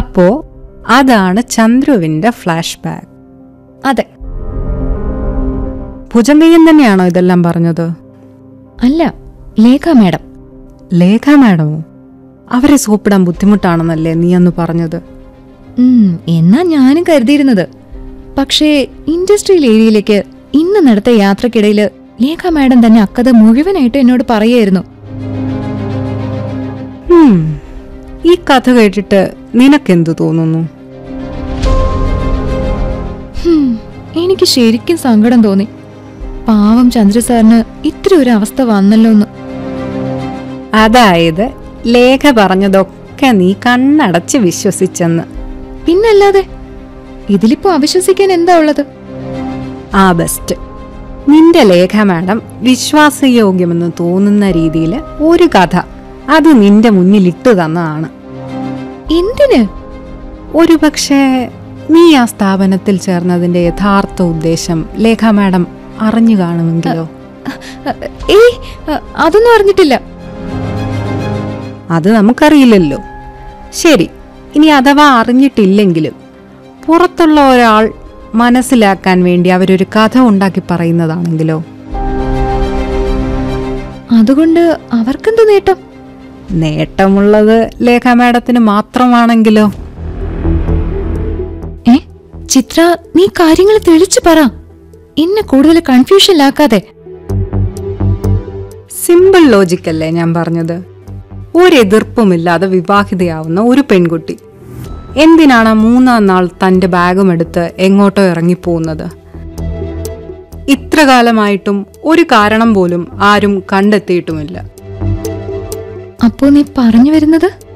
അപ്പോ അതാണ് ചന്ദ്രുവിന്റെ flash back അതെ ഭുജങ്കയ്യൻ തന്നെയാണോ ഇതെല്ലാം പറഞ്ഞത് അല്ല ലേഖ മാഡം ലേഖ മാഡമോ അവരെ സോപ്പിടാൻ ബുദ്ധിമുട്ടാണെന്നല്ലേ നീ അന്ന് പറഞ്ഞത് ഉം, എന്നാ ഞാനും കരുതിയിരുന്നത് പക്ഷേ ഇൻഡസ്ട്രിയൽ ഏരിയയിലേക്ക് ഇന്ന് നടത്തിയ യാത്രക്കിടയിൽ ലേഖ മാഡം തന്നെ അക്കഥ മുഴുവനായിട്ട് എന്നോട് പറയായിരുന്നു ഹും, ഈ കഥ കേട്ടിട്ട് നിനക്കെന്തു തോന്നുന്നു ഹും, എനിക്ക് ശരിക്കും സങ്കടം തോന്നി പാവം ചന്ദ്ര സാറിന് ഇത്ര ഒരു അവസ്ഥ വന്നല്ലോ എന്ന് അതായത് ലേഖ പറഞ്ഞതൊക്കെ നീ കണ്ണടച്ച് വിശ്വസിച്ചെന്ന് പിന്നല്ലാതെ ഇതിലിപ്പോ അവിശ്വസിക്കാൻ എന്താ ഉള്ളത് ആ ബെസ്റ്റ് നിന്റെ ലേഖ മാഡം വിശ്വാസയോഗ്യമെന്ന് തോന്നുന്ന രീതിയിൽ ഒരു കഥ അത് നിന്റെ മുന്നിൽ ഇട്ടു തന്നതാണ് എന്തിന് ഒരു പക്ഷേ നീ ആ സ്ഥാപനത്തിൽ ചേർന്നതിന്റെ യഥാർത്ഥ ഉദ്ദേശം ലേഖ മാഡം അറിഞ്ഞു കാണുമെങ്കിലോ ഏയ് അതൊന്നും അറിഞ്ഞിട്ടില്ല അത് നമുക്കറിയില്ലല്ലോ ശരി ഇനി അഥവാ അറിഞ്ഞിട്ടില്ലെങ്കിലും പുറത്തുള്ള ഒരാൾ മനസ്സിലാക്കാൻ വേണ്ടി അവരൊരു കഥ ഉണ്ടാക്കി പറയുന്നതാണെങ്കിലോ അതുകൊണ്ട് അവർക്കെന്ത് നേട്ടം നേട്ടമുള്ളത് ലേഖ മാഡത്തിന് മാത്രമാണെങ്കിലോ ഏ ചിത്ര നീ കാര്യങ്ങൾ തെളിച്ചു പറ എന്നെ കൂടുതൽ കൺഫ്യൂഷനിലാക്കാതെ സിമ്പിൾ ലോജിക്കല്ലേ ഞാൻ പറഞ്ഞത് ഒരു എതിർപ്പുമില്ലാതെ വിവാഹിതയാവുന്ന ഒരു പെൺകുട്ടി എന്തിനാണ് മൂന്നാം നാൾ തന്റെ ബാഗും എടുത്ത് എങ്ങോട്ടോ ഇറങ്ങിപ്പോകുന്നത് ഇത്ര കാലമായിട്ടും ഒരു കാരണം പോലും ആരും കണ്ടെത്തിയിട്ടുമില്ല അപ്പോ നീ പറഞ്ഞു വരുന്നത്